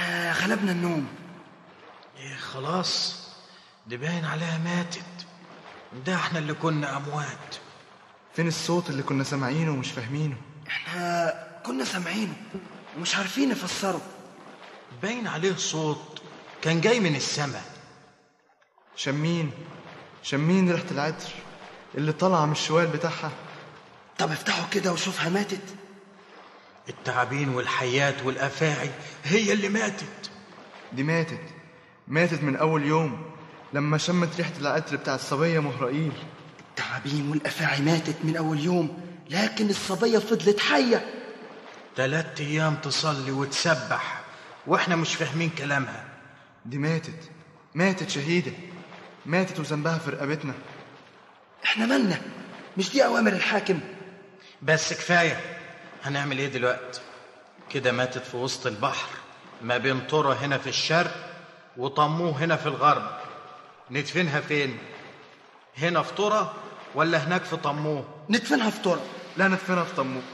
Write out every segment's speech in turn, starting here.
احنا غلبنا النوم ايه خلاص دي باين عليها ماتت ده احنا اللي كنا اموات فين الصوت اللي كنا سامعينه ومش فاهمينه احنا كنا سامعينه ومش عارفين نفسره باين عليه صوت كان جاي من السماء شمين شمين ريحة العطر اللي طالعة من الشوال بتاعها طب افتحوا كده وشوفها ماتت التعابين والحيات والافاعي هي اللي ماتت دي ماتت ماتت من أول يوم لما شمت ريحة العطر بتاع الصبية مهرائيل التعابين والافاعي ماتت من اول يوم لكن الصبيه فضلت حيه تلات ايام تصلي وتسبح واحنا مش فاهمين كلامها دي ماتت ماتت شهيدة ماتت وذنبها في رقبتنا احنا مالنا مش دي اوامر الحاكم بس كفايه هنعمل ايه دلوقتي كده ماتت في وسط البحر ما بين طرة هنا في الشرق وطموه هنا في الغرب ندفنها فين هنا في طرة ولا هناك في طموه ندفنها في تراب لا ندفنها في طموح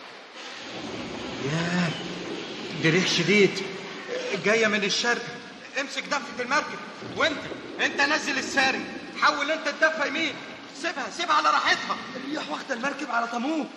ياه دي ريح شديد جاية من الشرق امسك دفة المركب وانت انت نزل الساري حاول انت الدفة يمين سيبها سيبها على راحتها الرياح واخده المركب على طموه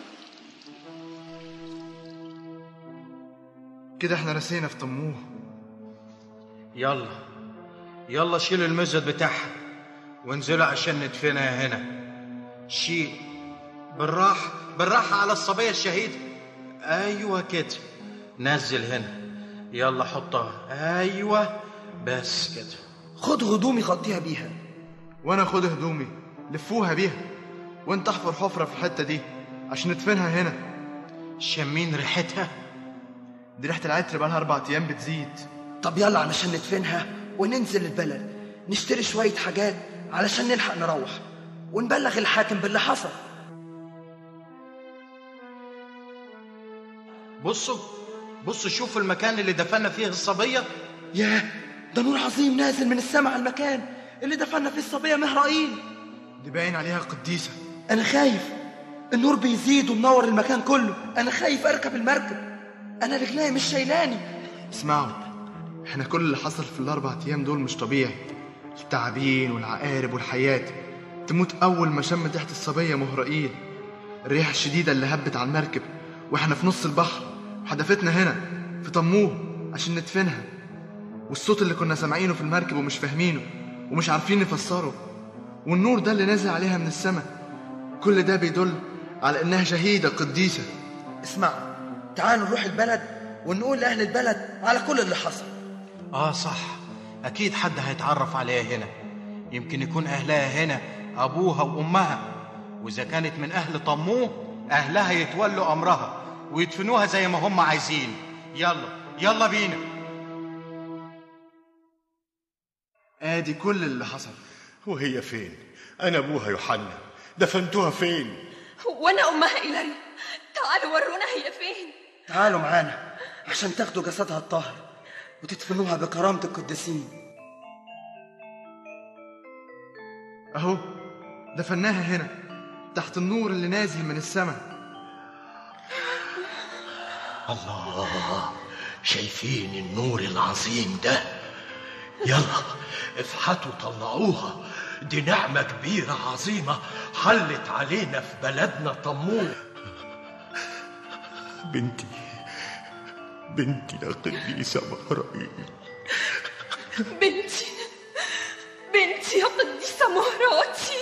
كده احنا رسينا في طموح يلا يلا شيل المزد بتاعها وانزلوا عشان ندفنها هنا شيل بالراحة بالراحة على الصبية الشهيدة أيوة كده نزل هنا يلا حطها أيوة بس كده خد هدومي غطيها بيها وانا خد هدومي لفوها بيها وانت احفر حفرة في الحتة دي عشان ندفنها هنا شامين ريحتها دي ريحة العطر بقالها أربع أيام بتزيد طب يلا علشان ندفنها وننزل البلد نشتري شويه حاجات علشان نلحق نروح ونبلغ الحاكم باللي حصل بصوا بصوا شوفوا المكان اللي دفنا فيه الصبية ياه ده نور عظيم نازل من السماء على المكان اللي دفنا فيه الصبيه مهرائيل دي باين عليها قديسة انا خايف النور بيزيد ومنور المكان كله انا خايف اركب المركب انا رجلي مش شايلاني اسمعوا احنا كل اللي حصل في الأربع أيام دول مش طبيعي التعابين والعقارب والحيات تموت أول ما شمت ريحة الصبية مهرائيل الريحة الشديدة اللي هبت على المركب واحنا في نص البحر وحدفتنا هنا في طموه عشان ندفنها والصوت اللي كنا سامعينه في المركب ومش فاهمينه ومش عارفين نفسره والنور ده اللي نازل عليها من السماء كل ده بيدل على إنها شهيدة قديسة اسمعوا تعالوا نروح البلد ونقول لأهل البلد على كل اللي حصل آه صح أكيد حد هيتعرف عليها هنا يمكن يكون أهلها هنا أبوها وأمها وإذا كانت من أهل طموه أهلها يتولوا أمرها ويدفنوها زي ما هم عايزين يلا يلا بينا آدي كل اللي حصل وهي فين انا ابوها يوحنا دفنتوها فين وانا امها إيلاري تعالوا ورونا هي فين تعالوا معانا عشان تاخدوا جسدها الطاهر وتدفنوها بكرامة القديسين أهو دفناها هنا تحت النور اللي نازل من السماء الله شايفين النور العظيم ده يلا افحتوا طلعوها دي نعمة كبيرة عظيمة حلت علينا في بلدنا طموح بنتي بنتي يا قديسة مهرائيل بنتي بنتي يا قديسة مهراتي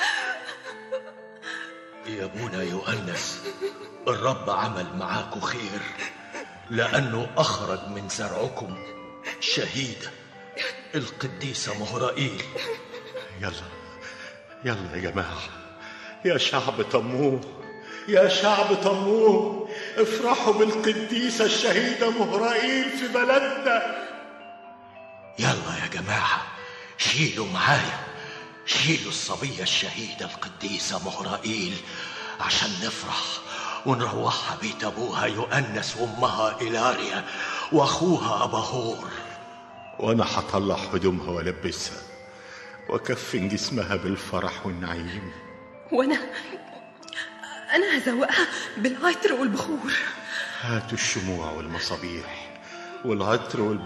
يا ابونا يؤنس الرب عمل معاكم خير لأنه أخرج من زرعكم شهيدة القديسة مهرائيل يلا يلا يا جماعة يا شعب طموه يا شعب طموه افرحوا بالقديسة الشهيدة مهرائيل في بلدنا يلا يا جماعة شيلوا معايا شيلوا الصبية الشهيدة القديسة مهرائيل عشان نفرح ونروحها بيت أبوها يؤنس وأمها إلاريا وأخوها أباهور وانا هطلع هدومها والبسها واكفن جسمها بالفرح والنعيم وانا انا هزوقها بالعطر والبخور هاتوا الشموع والمصابيح والعطر والب...